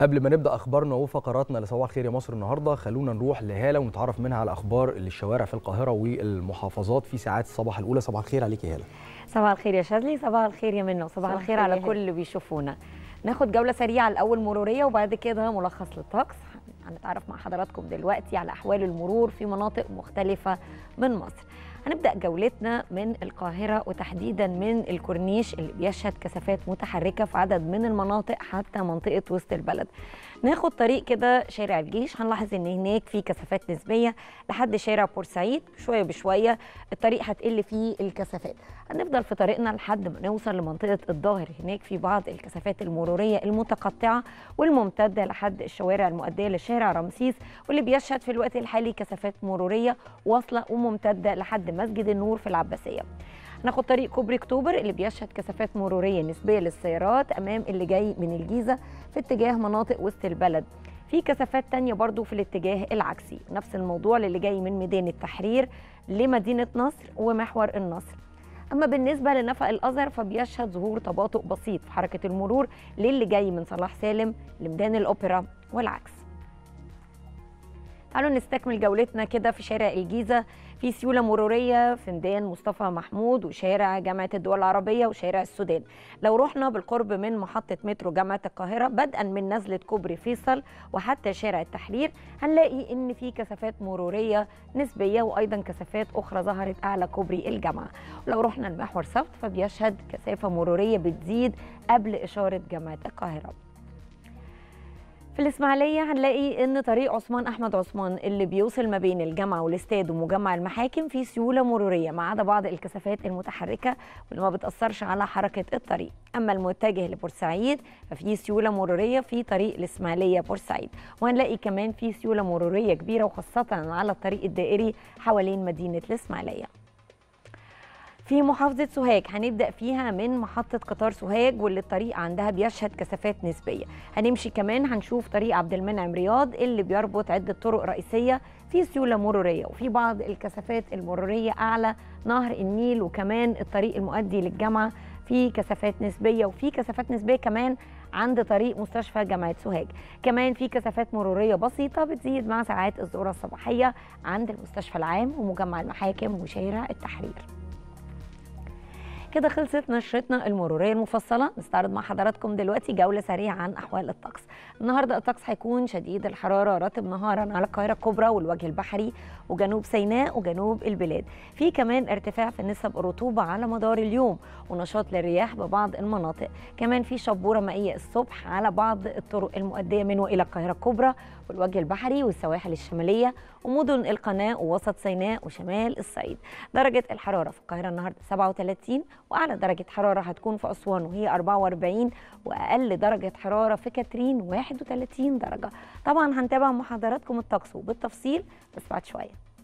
قبل ما نبدا اخبارنا وفقراتنا لصباح الخير يا مصر النهارده خلونا نروح لهاله ونتعرف منها على اخبار الشوارع في القاهره والمحافظات في ساعات الصباح الاولى صباح الخير عليك يا هاله صباح الخير يا شاذلي صباح الخير يا منى وصباح الخير على كل اللي بيشوفونا ناخد جوله سريعه الاول مروريه وبعد كده ملخص للطقس هنتعرف مع حضراتكم دلوقتي على احوال المرور في مناطق مختلفه من مصر هنبدا جولتنا من القاهره وتحديدا من الكورنيش اللي بيشهد كثافات متحركه في عدد من المناطق حتى منطقه وسط البلد ناخد طريق كده شارع الجيش هنلاحظ ان هناك في كثافات نسبيه لحد شارع بورسعيد شويه بشويه الطريق هتقل فيه الكثافات هنفضل في طريقنا لحد ما نوصل لمنطقه الظاهر هناك في بعض الكثافات المروريه المتقطعه والممتده لحد الشوارع المؤديه لشارع رمسيس واللي بيشهد في الوقت الحالي كثافات مروريه واصله وممتده لحد مسجد النور في العباسيه ناخد طريق كوبري اكتوبر اللي بيشهد كثافات مروريه نسبيه للسيارات امام اللي جاي من الجيزه في اتجاه مناطق وسط البلد في كثافات تانية برضو في الاتجاه العكسي نفس الموضوع للي جاي من ميدان التحرير لمدينة نصر ومحور النصر أما بالنسبة لنفق الأزهر فبيشهد ظهور تباطؤ بسيط في حركة المرور للي جاي من صلاح سالم لميدان الأوبرا والعكس تعالوا نستكمل جولتنا كده في شارع الجيزة في سيولة مرورية في ميدان مصطفى محمود وشارع جامعة الدول العربية وشارع السودان لو رحنا بالقرب من محطة مترو جامعة القاهرة بدءا من نزلة كوبري فيصل وحتى شارع التحرير هنلاقي ان في كثافات مرورية نسبية وايضا كثافات اخرى ظهرت اعلى كوبري الجامعة ولو رحنا المحور سبت فبيشهد كثافة مرورية بتزيد قبل اشارة جامعة القاهرة في الإسماعيلية هنلاقي إن طريق عثمان أحمد عثمان اللي بيوصل ما بين الجامعة والاستاد ومجمع المحاكم فيه سيولة مرورية ما عدا بعض الكثافات المتحركة واللي ما بتأثرش على حركة الطريق أما المتجه لبورسعيد ففي سيولة مرورية في طريق الإسماعيلية بورسعيد وهنلاقي كمان في سيولة مرورية كبيرة وخاصة على الطريق الدائري حوالين مدينة الإسماعيلية في محافظة سوهاج هنبدأ فيها من محطة قطار سوهاج واللي الطريق عندها بيشهد كثافات نسبية هنمشي كمان هنشوف طريق عبد المنعم رياض اللي بيربط عدة طرق رئيسية في سيولة مرورية وفي بعض الكثافات المرورية أعلى نهر النيل وكمان الطريق المؤدي للجامعة في كثافات نسبية وفي كثافات نسبية كمان عند طريق مستشفى جامعة سوهاج كمان في كثافات مرورية بسيطة بتزيد مع ساعات الظهيرة الصباحية عند المستشفى العام ومجمع المحاكم وشارع التحرير كده خلصت نشرتنا المروريه المفصله نستعرض مع حضراتكم دلوقتي جوله سريعه عن احوال الطقس النهارده الطقس هيكون شديد الحراره رطب نهارا على القاهره الكبرى والوجه البحري وجنوب سيناء وجنوب البلاد في كمان ارتفاع في نسب الرطوبه على مدار اليوم ونشاط للرياح ببعض المناطق كمان في شبوره مائيه الصبح على بعض الطرق المؤديه من والى القاهره الكبرى والوجه البحري والسواحل الشماليه ومدن القناه ووسط سيناء وشمال الصعيد درجه الحراره في القاهره النهارده 37 واعلى درجه حراره هتكون في اسوان وهي 44 واقل درجه حراره في كاترين 31 درجه طبعا هنتابع مع حضراتكم الطقس وبالتفصيل بس بعد شويه